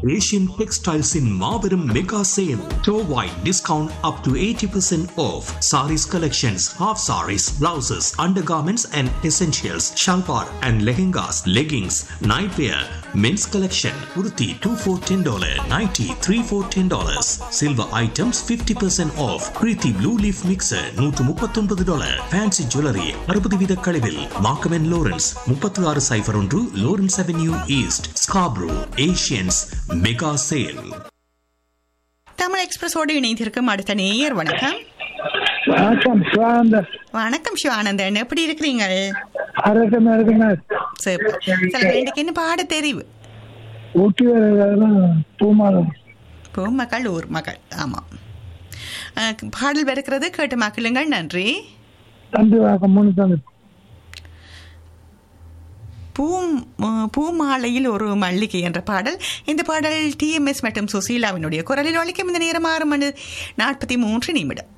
Asian டெக்ஸ்டைல்ஸின் மாபெரும் mega sale டோவாய் discount up to eighty percent off sarees collections half sarees blouses under garments and essentials shalwar and lehengas leggings night wear men's collection உருத்தி two four ten dollar ninety three four ten dollars silver items fifty percent off Preethi blue leaf mixer நூற்று முப்பத்தொன்பது dollar fancy jewellery அறுபது வீத கழிவில் மார்க்கமென் Lawrence முப்பத்தி ஆறு cipher ஒன்று Lawrence Avenue East Scarborough Asians mega sale Tamil எக்ஸ்பிரஸோடு இணைந்திருக்கும் அடுத்த நேயர் வணக்கம் வணக்கம் சிவானந்தர் வணக்கம் சிவானந்தன் எப்படி இருக்கிறீங்க அரசன் இருக்குங்க சரி சில எனக்கு என்ன பாட தெரிவு ஊட்டி வரலாம் பூமாலம் இப்போ மகள் ஊர் மகள் ஆமாம் அஹ், பாடல் வருகிறது கேட்டு மக்களுங்கள் நன்றி தம்பி வணக்கம் மூணு தம்பி பூ பூமாலையில் ஒரு மல்லிகை என்ற பாடல் இந்த பாடல் டிஎம்எஸ் மற்றும் சுசீலாவினுடைய குரலில் ஒழிக்கும் இந்த நேரம் ஆறு மணி நாற்பத்தி மூன்று நிமிடம்